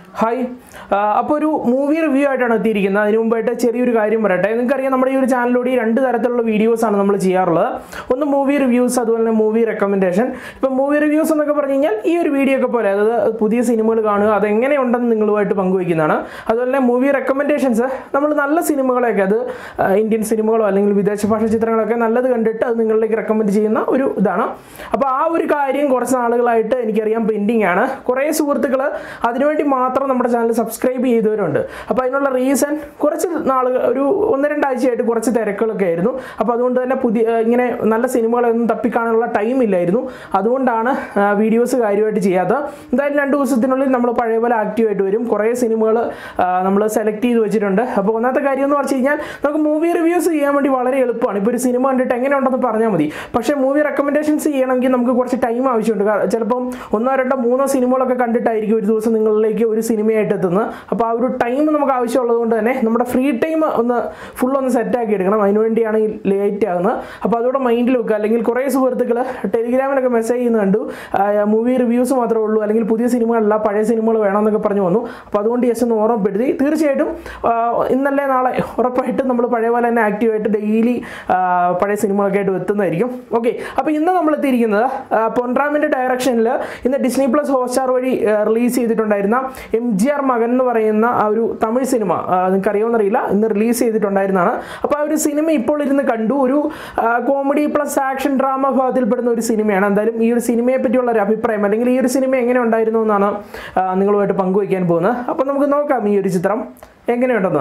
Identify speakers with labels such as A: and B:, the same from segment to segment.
A: hi അപ്പോൾ ഒരു movie review ആയിട്ടാണ് എത്തിയിരിക്കുന്നത് അതിന് മുമ്പായിട്ട് ചെറിയൊരു കാര്യം പറയട്ടെ നിങ്ങൾക്കറിയാം നമ്മുടെ ഈ ഒരു ചാനലിലൂടെ ഈ രണ്ട് തരത്തിലുള്ള വീഡിയോസാണ് നമ്മൾ ചെയ്യാറുള്ളത് ഒന്ന് മൂവി റിവ്യൂസ് അതുപോലെ തന്നെ മൂവി റെക്കമെൻഡേഷൻ ഇപ്പം മൂവി റിവ്യൂസ് എന്നൊക്കെ പറഞ്ഞു കഴിഞ്ഞാൽ ഈ ഒരു വീഡിയോ ഒക്കെ പോലെ അതായത് പുതിയ സിനിമകൾ കാണുക അതെങ്ങനെയുണ്ടെന്ന് നിങ്ങളുമായിട്ട് പങ്കുവയ്ക്കുന്നതാണ് അതുപോലെ തന്നെ മൂവി റെക്കമെൻഡേഷൻസ് നമ്മൾ നല്ല സിനിമകളെയൊക്കെ അത് ആ, ഇന്ത്യൻ സിനിമകളോ അല്ലെങ്കിൽ വിദേശ ഭാഷ ചിത്രങ്ങളൊക്കെ നല്ലത് കണ്ടിട്ട് അത് നിങ്ങളിലേക്ക് റെക്കമെൻഡ് ചെയ്യുന്ന ഒരു ഇതാണ് അപ്പോൾ ആ ഒരു കാര്യം കുറച്ച് നാളുകളായിട്ട് എനിക്കറിയാം പെൻഡിങ് ആണ് കുറേ സുഹൃത്തുക്കൾ അതിനുവേണ്ടി മാത്രം നമ്മുടെ ചാനൽ സബ്സ്ക്രൈബ് ചെയ്തവരുണ്ട് അപ്പോൾ അതിനുള്ള റീസൺ കുറച്ച് നാളുകൾ ഒരു ഒന്ന് രണ്ടാഴ്ചയായിട്ട് കുറച്ച് തിരക്കുകളൊക്കെ ആയിരുന്നു അപ്പോൾ അതുകൊണ്ട് തന്നെ പുതിയ ആ, ഇങ്ങനെ നല്ല സിനിമകളൊന്നും തപ്പിക്കാണാനുള്ള ടൈം ഇല്ലായിരുന്നു അതുകൊണ്ടാണ് വീഡിയോസ് കാര്യമായിട്ട് ചെയ്യാത്തത് എന്തായാലും രണ്ട് ദിവസത്തിനുള്ളിൽ നമ്മൾ പഴയ പോലെ ആക്റ്റീവായിട്ട് വരും കുറേ സിനിമകൾ നമ്മൾ സെലക്ട് ചെയ്ത് വെച്ചിട്ടുണ്ട് അപ്പോൾ ഒന്നാമത്തെ കാര്യം എന്ന് പറഞ്ഞു കഴിഞ്ഞാൽ നമുക്ക് മൂവി റിവ്യൂസ് ചെയ്യാൻ വേണ്ടി വളരെ എളുപ്പമാണ് ഇപ്പോൾ ഒരു സിനിമ കണ്ടിട്ട് എങ്ങനെയുണ്ടെന്ന് പറഞ്ഞാൽ മതി പക്ഷേ മൂവി റെക്കമെൻഡേഷൻസ് ചെയ്യണമെങ്കിൽ നമുക്ക് കുറച്ച് ടൈം ആവശ്യമുണ്ട് കാ- ചിലപ്പം ഒന്നോ രണ്ടോ മൂന്നോ സിനിമകളൊക്കെ കണ്ടിട്ടായിരിക്കും ഒരു ദിവസം നിങ്ങളിലേക്ക് ഒരു സിനിമയായിട്ട് എത്തുന്നത് അപ്പോൾ ആ ഒരു ടൈം നമുക്ക് ആവശ്യമുള്ളത് കൊണ്ട് തന്നെ നമ്മുടെ ഫ്രീ ടൈം ഒന്ന് ഫുൾ ഒന്ന് സെറ്റാക്കി എടുക്കണം അതിനുവേണ്ടിയാണ് ഈ ലേറ്റ് ആകുന്നത് അപ്പോൾ അതോടെ മൈൻഡിൽ വെക്കുക അല്ലെങ്കിൽ കുറേ സുഹൃത്തുക്കൾ ടെലിഗ്രാമിലൊക്കെ മെസ്സേജ് ചെയ്യുന്ന കണ്ടു മൂവി റിവ്യൂസ് മാത്രമേ ഉള്ളൂ അല്ലെങ്കിൽ പുതിയ സിനിമകളല്ല പഴയ സിനിമകൾ വേണമെന്നൊക്കെ പറഞ്ഞു വന്നു അപ്പോൾ അതുകൊണ്ട് ജസ്റ്റ് ഒന്ന് ഓർമ്മപ്പെടുത്തി തീർച്ചയായിട്ടും ആ, ഇന്നല്ലേ നാളെ ഉറപ്പായിട്ടും നമ്മൾ പഴയ പോലെ തന്നെ ആക്റ്റീവായിട്ട് ഡെയിലി പഴയ സിനിമകളൊക്കെ ആയിട്ട് എത്തുന്നതായിരിക്കും ഓക്കെ അപ്പോൾ ഇന്ന് നമ്മൾ എത്തിയിരിക്കുന്നത് ആ, പൊൻറാമിൻ്റെ ഡയറക്ഷനിൽ ഇന്ന് ഡിസ്നി പ്ലസ് ഹോട്ട്സ്റ്റാർ വഴി റിലീസ് ചെയ്തിട്ടുണ്ടായിരുന്ന എം ജി ആർ മകൻ എന്ന് പറയുന്ന ആ ഒരു തമിഴ് സിനിമ നിങ്ങൾക്ക് അറിയുമെന്നറിയില്ല ഇന്ന് റിലീസ് ചെയ്തിട്ടുണ്ടായിരുന്നതാണ് അപ്പോൾ ആ ഒരു സിനിമ ഇപ്പോൾ ഇരുന്ന് കണ്ടു ഒരു കോമഡി പ്ലസ് ആക്ഷൻ ഡ്രാമ വിഭാഗത്തിൽപ്പെടുന്ന ഒരു സിനിമയാണ് എന്തായാലും ഈ ഒരു സിനിമയെ പറ്റിയുള്ള ഒരു അഭിപ്രായം അല്ലെങ്കിൽ ഈ ഒരു സിനിമ എങ്ങനെ ഉണ്ടായിരുന്നു എന്നാണ് ആ, നിങ്ങളുമായിട്ട് പങ്കുവയ്ക്കാൻ പോകുന്നത് അപ്പോൾ നമുക്ക് നോക്കാം ഈ ഒരു ചിത്രം എങ്ങനെയുണ്ടെന്ന്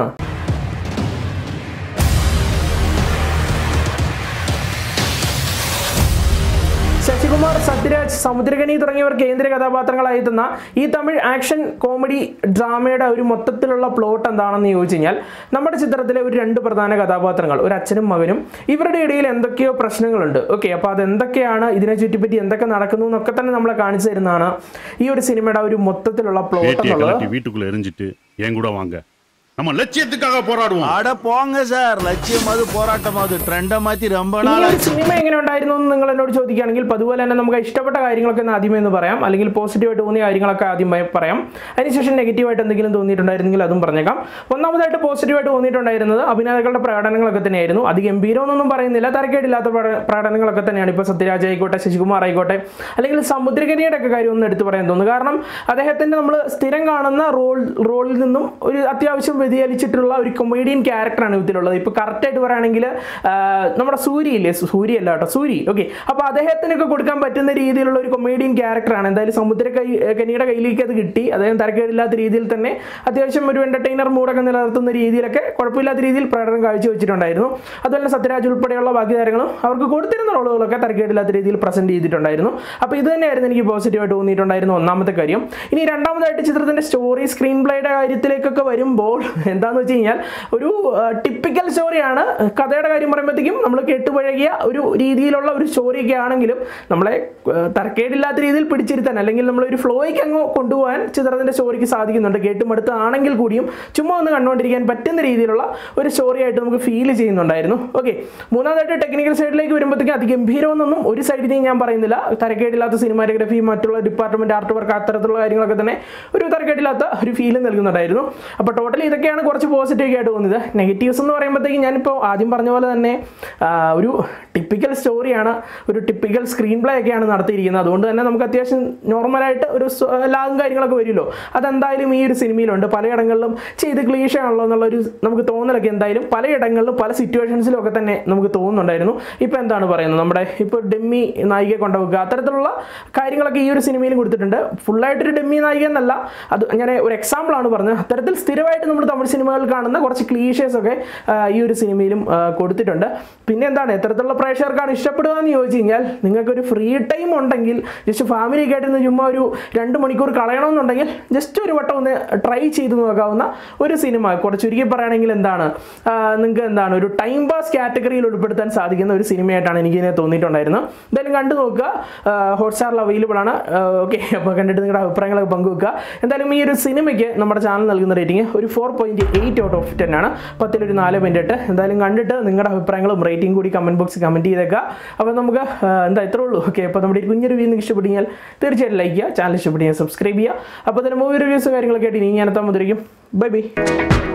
A: ശശികുമാർ സത്യരാജ് സമുദ്രകനി തുടങ്ങിയവർ കേന്ദ്ര കഥാപാത്രങ്ങളായി എത്തുന്ന ഈ തമിഴ് ആക്ഷൻ കോമഡി ഡ്രാമയുടെ ഒരു മൊത്തത്തിലുള്ള പ്ലോട്ട് എന്താണെന്ന് ചോദിച്ചു കഴിഞ്ഞാൽ നമ്മുടെ ചിത്രത്തിലെ ഒരു രണ്ട് പ്രധാന കഥാപാത്രങ്ങൾ ഒരു അച്ഛനും മകനും ഇവരുടെ ഇടയിൽ എന്തൊക്കെയോ പ്രശ്നങ്ങളുണ്ട് ഓക്കെ അപ്പോൾ അത് എന്തൊക്കെയാണ് ഇതിനെ ചുറ്റിപ്പറ്റി എന്തൊക്കെ നടക്കുന്നു എന്നൊക്കെ തന്നെ നമ്മളെ കാണിച്ചു തരുന്നതാണ് ഈ ഒരു സിനിമയുടെ ഒരു മൊത്തത്തിലുള്ള പ്ലോട്ട്
B: வேட்டியை
A: എന്നുള്ളത്
B: கலட்டி வீட்டுக்குள்ள எரிஞ்சிட்டு என் கூட வாங்க நம்ம லட்சியத்துக்காக போராடுவோம்
C: அட போங்க சார் லட்சியம் அது போராட்டம் அது ட்ரெண்டை மாத்தி ரொம்ப
A: ഈ
C: நாள்
A: ഒരു സിനിമ എങ്ങനെ ഉണ്ടായിരുന്നു എന്ന് നിങ്ങൾ എന്നോട് ചോദിക്കുകയാണെങ്കിൽ അപ്പോൾ അതുപോലെ തന്നെ നമുക്ക് ഇഷ്ടപ്പെട്ട കാര്യങ്ങളൊക്കെ ഒന്ന് ആദ്യമേ ഒന്ന് പറയാം അല്ലെങ്കിൽ പോസിറ്റീവായിട്ട് തോന്നിയ കാര്യങ്ങളൊക്കെ ആദ്യമേ പറയാം അതിനുശേഷം നെഗറ്റീവായിട്ട് എന്തെങ്കിലും തോന്നിയിട്ടുണ്ടായിരുന്നെങ്കിൽ അതും പറഞ്ഞേക്കാം ഒന്നാമതായിട്ട് പോസിറ്റീവായിട്ട് തോന്നിയിട്ടുണ്ടായിരുന്നത് അഭിനേതാക്കളുടെ പ്രകടനങ്ങളൊക്കെ തന്നെയായിരുന്നു അത് ഗംഭീരമൊന്നും പറയുന്നില്ല തരക്കേടില്ലാത്ത പ്രക- പ്രകടനങ്ങളൊക്കെ തന്നെയാണ് ഇപ്പോൾ സത്യരാജ് ആയിക്കോട്ടെ ശശികുമാർ ആയിക്കോട്ടെ അല്ലെങ്കിൽ സമുദ്രകനിയുടെ ഒക്കെ കാര്യം ഒന്ന് എടുത്തു പറയാൻ തോന്നുന്നു കാരണം അദ്ദേഹത്തിൻ്റെ നമ്മൾ സ്ഥിരം കാണുന്ന റോൾ റോളിൽ നിന്നും ഒരു അത്യാവശ്യം വ്യതിചലിച്ചിട്ടുള്ള ഒരു കൊമേഡിയൻ ക്യാരക്ടറാണ് ഇതിലുള്ളത് ഇപ്പോൾ കറക്റ്റായിട്ട് പറയുകയാണെങ്കിൽ ആ, നമ്മുടെ സൂര്യ ഇല്ലേ സൂര്യ അല്ല കേട്ടോ സൂരി ഓക്കെ അപ്പോൾ അദ്ദേഹത്തിനൊക്കെ കൊടുക്കാൻ പറ്റുന്ന രീതിയിലുള്ള ഒരു കൊമേഡിയൻ ക്യാരക്ടറാണ് എന്തായാലും സമുദ്ര കൈ കനിയുടെ കയ്യിലേക്ക് അത് കിട്ടി അദ്ദേഹം തരക്കേടില്ലാത്ത രീതിയിൽ തന്നെ അത്യാവശ്യം ഒരു എൻ്റർടൈനർ മൂഡൊക്കെ നിലനിർത്തുന്ന രീതിയിലൊക്കെ കുഴപ്പമില്ലാത്ത രീതിയിൽ പ്രകടനം കാഴ്ചവെച്ചിട്ടുണ്ടായിരുന്നു അതുപോലെ സത്യരാജ് ഉൾപ്പെടെയുള്ള ബാക്കി താരങ്ങളും അവർക്ക് കൊടുത്തിരുന്ന റോളുകളൊക്കെ തരക്കേടില്ലാത്ത രീതിയിൽ പ്രസന്റ് ചെയ്തിട്ടുണ്ടായിരുന്നു അപ്പോൾ ഇത് തന്നെയായിരുന്നു എനിക്ക് പോസിറ്റീവായിട്ട് തോന്നിയിട്ടുണ്ടായിരുന്ന ഒന്നാമത്തെ കാര്യം ഇനി രണ്ടാമതായിട്ട് ചിത്രത്തിന്റെ സ്റ്റോറി സ്ക്രീൻ പ്ലേയുടെ കാര്യത്തിലേക്കൊക്കെ വരുമ്പോൾ എന്താണെന്ന് വെച്ച് കഴിഞ്ഞാൽ ഒരു ടിപ്പിക്കൽ സ്റ്റോറിയാണ് കഥയുടെ കാര്യം പറയുമ്പോഴത്തേക്കും നമ്മൾ കേട്ടുപഴകിയ ഒരു രീതിയിലുള്ള ഒരു സ്റ്റോറിയൊക്കെ ആണെങ്കിലും നമ്മളെ ആ, തരക്കേടില്ലാത്ത രീതിയിൽ പിടിച്ചിരുത്താൻ അല്ലെങ്കിൽ നമ്മളൊരു ഫ്ലോയ്ക്ക് അങ്ങ് കൊണ്ടുപോകാൻ ചിത്രത്തിന്റെ സ്റ്റോറിക്ക് സാധിക്കുന്നുണ്ട് കേട്ടുമടുത്താണെങ്കിൽ കൂടിയും ചുമ്മാ ഒന്ന് കണ്ടുകൊണ്ടിരിക്കാൻ പറ്റുന്ന രീതിയിലുള്ള ഒരു സ്റ്റോറി ആയിട്ട് നമുക്ക് ഫീൽ ചെയ്യുന്നുണ്ടായിരുന്നു ഓക്കെ മൂന്നാമതായിട്ട് ടെക്നിക്കൽ സൈഡിലേക്ക് വരുമ്പോഴത്തേക്കും അതിഗംഭീരമെന്നൊന്നും ഒരു സൈഡിനെയും ഞാൻ പറയുന്നില്ല തരക്കേടില്ലാത്ത സിനിമാറ്റോഗ്രഫി മറ്റുള്ള ഡിപ്പാർട്ട്മെന്റ് ആർട്ട് വർക്ക് അത്തരത്തിലുള്ള കാര്യങ്ങളൊക്കെ തന്നെ ഒരു തരക്കേടില്ലാത്ത ഒരു ഫീൽ നൽകുന്നുണ്ടായിരുന്നു അപ്പോൾ ടോട്ടലി ഇതൊക്കെയാണ് കുറച്ച് പോസിറ്റീവ് ആയിട്ട് തോന്നിയത് നെഗറ്റീവ്സ് എന്ന് പറയുമ്പോഴത്തേക്കും ഞാനിപ്പോൾ ആദ്യം പറഞ്ഞ പോലെ തന്നെ ആ, ഒരു ടിപ്പിക്കൽ സ്റ്റോറിയാണ് ഒരു ടിപ്പിക്കൽ സ്ക്രീൻ പ്ലേ ഒക്കെയാണ് നടത്തിയിരിക്കുന്നത് അതുകൊണ്ട് തന്നെ നമുക്ക് അത്യാവശ്യം നോർമലായിട്ട് ഒരു ലാഗും കാര്യങ്ങളൊക്കെ വരുമല്ലോ അതെന്തായാലും ഈ ഒരു സിനിമയിലുണ്ട് പലയിടങ്ങളിലും ചെയ്ത് ക്ലീഷയാണല്ലോ എന്നുള്ളൊരു നമുക്ക് തോന്നലൊക്കെ എന്തായാലും പലയിടങ്ങളിലും പല സിറ്റുവേഷൻസിലും ഒക്കെ തന്നെ നമുക്ക് തോന്നുന്നുണ്ടായിരുന്നു ഇപ്പോൾ എന്താണ് പറയുന്നത് നമ്മുടെ ഇപ്പോൾ ഡെമ്മി നായികയെ കൊണ്ടുവെക്കുക അത്തരത്തിലുള്ള കാര്യങ്ങളൊക്കെ ഈ ഒരു സിനിമയിലും കൊടുത്തിട്ടുണ്ട് ഫുള്ളായിട്ടൊരു ഡെമ്മി നായിക എന്നല്ല അത് ഞാൻ ഒരു എക്സാമ്പിളാണ് പറഞ്ഞത് അത്തരത്തിൽ സ്ഥിരമായിട്ട് നമ്മൾ തമിഴ് സിനിമകളിൽ കാണുന്ന കുറച്ച് ക്ലീഷേഴ്സ് ഒക്കെ ആ, ഈ ഒരു സിനിമയിലും ആ, കൊടുത്തിട്ടുണ്ട് പിന്നെ എന്താണ് എത്തരത്തിലുള്ള പ്രേക്ഷകർക്കാണ് ഇഷ്ടപ്പെടുക എന്ന് ചോദിച്ചു കഴിഞ്ഞാൽ നിങ്ങൾക്കൊരു ഫ്രീ ടൈം ഉണ്ടെങ്കിൽ ജസ്റ്റ് ഫാമിലിയൊക്കെ ആയിട്ട് ഒന്ന് ചുമ്മാ ഒരു രണ്ട് മണിക്കൂർ കളയണമെന്നുണ്ടെങ്കിൽ ജസ്റ്റ് ഒരു വട്ടം ഒന്ന് ട്രൈ ചെയ്ത് നോക്കാവുന്ന ഒരു സിനിമ കുറച്ച് ചുരുക്കി പറയുകയാണെങ്കിൽ എന്താണ് നിങ്ങൾക്ക് എന്താണ് ഒരു ടൈം പാസ് കാറ്റഗറിയിൽ ഉൾപ്പെടുത്താൻ സാധിക്കുന്ന ഒരു സിനിമയായിട്ടാണ് എനിക്ക് ഇതിനെ തോന്നിയിട്ടുണ്ടായിരുന്നത് എന്തായാലും കണ്ടു നോക്കുക ഹോട്ട്സ്റ്റാറിൽ അവൈലബിൾ ആണ് ഓക്കെ അപ്പോൾ കണ്ടിട്ട് നിങ്ങളുടെ അഭിപ്രായങ്ങളൊക്കെ പങ്കുവെക്കുക എന്തായാലും ഈ ഒരു സിനിമയ്ക്ക് നമ്മുടെ ചാനൽ നൽകുന്ന റേറ്റിംഗ് ഒരു four point eight out of ten ആണ് പത്തിലൊരു നാല് പോയിന്റ് എട്ട് എന്തായാലും കണ്ടിട്ട് നിങ്ങളുടെ അഭിപ്രായങ്ങളും റേറ്റിംഗ് കൂടി കമന്റ് ബോക്സിൽ കമന്റ് ചെയ്തേക്കുക അപ്പോൾ നമുക്ക് ആ, എന്താ ഇത്രേ ഉള്ളൂ ഓക്കെ അപ്പോൾ നമ്മുടെ ഈ കുഞ്ഞു റിവ്യൂ നിങ്ങൾക്ക് ഇഷ്ടപ്പെടുകയാൽ തീർച്ചയായിട്ടും ലൈക്ക് ചെയ്യുക ചാനൽ ഇഷ്ടപ്പെടുകയാൽ സബ്സ്ക്രൈബ് ചെയ്യുക അപ്പോൾ തന്നെ മൂവി റിവ്യൂസ് കാര്യങ്ങളൊക്കെ ആയിട്ട് ഇനി ഞാൻ എത്താൻ മുതിരിക്കും ബൈ ബൈ